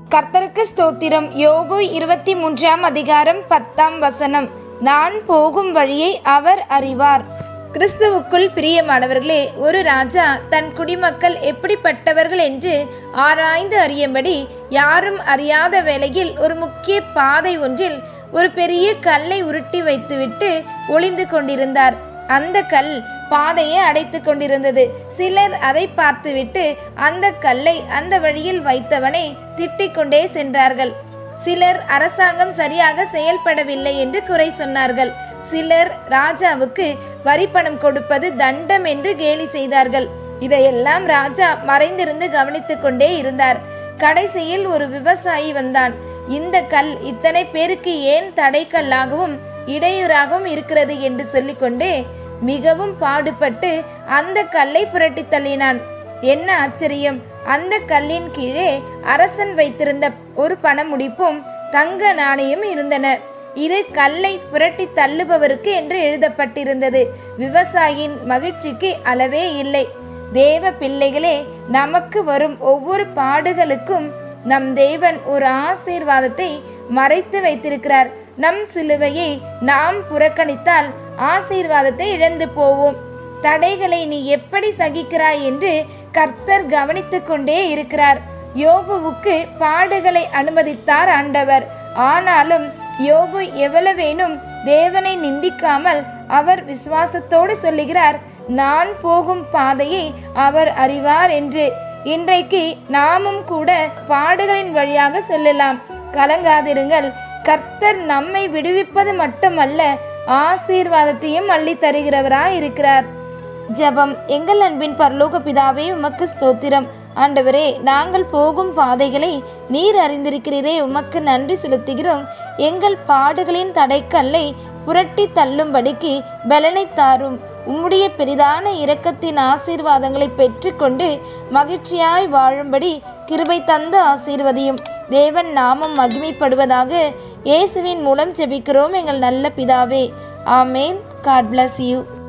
கர்த்தருக்கு ஸ்தோத்திரம் யோபு இருபத்தி மூன்றாம் அதிகாரம் பத்தாம் வசனம் நான் போகும் வழியை அவர் அறிவார் கிறிஸ்துவுக்குள் பிரியமானவர்களே ஒரு ராஜா தன் குடிமக்கள் எப்படிப்பட்டவர்கள் என்று ஆராய்ந்து அறியும்படி யாரும் அறியாத வேளையில் ஒரு முக்கிய பாதை ஒன்றில் ஒரு பெரிய கல்லை உருட்டி வைத்துவிட்டு ஒளிந்து கொண்டிருந்தார் அந்த கல் பாதையை அடைத்து கொண்டிருந்தது சிலர் அதை பார்த்துவிட்டு அந்த கல்லை அந்த வழியில் வைத்தவனை திட்டிக் கொண்டே சென்றார்கள் சிலர் அரசாங்கம் சரியாக செயல்படவில்லை என்று குறை சொன்னார்கள் சிலர் ராஜாவுக்கு வரி பணம் கொடுப்பது தண்டம் என்று கேலி செய்தார்கள் இதையெல்லாம் ராஜா மறைந்திருந்து கவனித்துக் கொண்டே இருந்தார் கடைசியில் ஒரு விவசாயி வந்தான் இந்த கல் இத்தனை பேருக்கு ஏன் தடைக்கல்லாகவும் இடையூறாகவும் இருக்கிறது என்று சொல்லிக்கொண்டே மிகவும் பாடுபட்டு அந்த கல்லை புரட்டி தள்ளினான் என்ன ஆச்சரியம் அந்த கல்லின் கீழே அரசன் வைத்திருந்த ஒரு பணமுடிப்பும் தங்க நாணயம் இருந்தன இது கல்லை புரட்டி தள்ளுபவருக்கு என்று எழுதப்பட்டிருந்தது விவசாயியின் மகிழ்ச்சிக்கு அளவே இல்லை தேவ பிள்ளைகளே நமக்கு வரும் ஒவ்வொரு பாடுகளுக்கும் நம் தேவன் ஒரு ஆசீர்வாதத்தை மறைத்து வைத்திருக்கிறார் நம் சிலுவையை நாம் புறக்கணித்தால் ஆசீர்வாதத்தை இழந்து போவோம் தடைகளை நீ எப்படி சகிக்கிறாய் என்று கர்த்தர் கவனித்துக் கொண்டே இருக்கிறார் யோபுவுக்கு பாடுகளை அனுமதித்தார் ஆண்டவர் ஆனாலும் யோபு எவ்வளவேனும் தேவனை நிந்திக்காமல் அவர் விசுவாசத்தோடு சொல்லுகிறார் நான் போகும் பாதையை அவர் அறிவார் என்று இன்றைக்கு நாமும் கூட பாடுகளின் வழியாக செல்லலாம் கலங்காதிருங்கள் கர்த்தர் நம்மை விடுவிப்பது மட்டுமல்ல ஆசீர்வாதத்தையும் அள்ளி தருகிறவராய் இருக்கிறார் ஜெபம் எங்கள் அன்பின் பரலோக பிதாவே உமக்கு ஸ்தோத்திரம் ஆண்டவரே நாங்கள் போகும் பாதைகளை நீர் அறிந்திருக்கிறீரே உமக்கு நன்றி செலுத்துகிறோம் எங்கள் பாடுகளின் தடைக்கல்லை புரட்டி தள்ளும்படிக்கு பலனை தாரும் உம்முடைய பெரிதான இரக்கத்தின் ஆசீர்வாதங்களை பெற்றுக்கொண்டு மகிழ்ச்சியாய் வாழும்படி கிருபை தந்து ஆசீர்வதியும் தேவன் நாமம் மகிமைப்படுவதாக இயேசுவின் மூலம் ஜெபிக்கிறோம் எங்கள் நல்ல பிதாவே ஆமேன் காட் bless யூ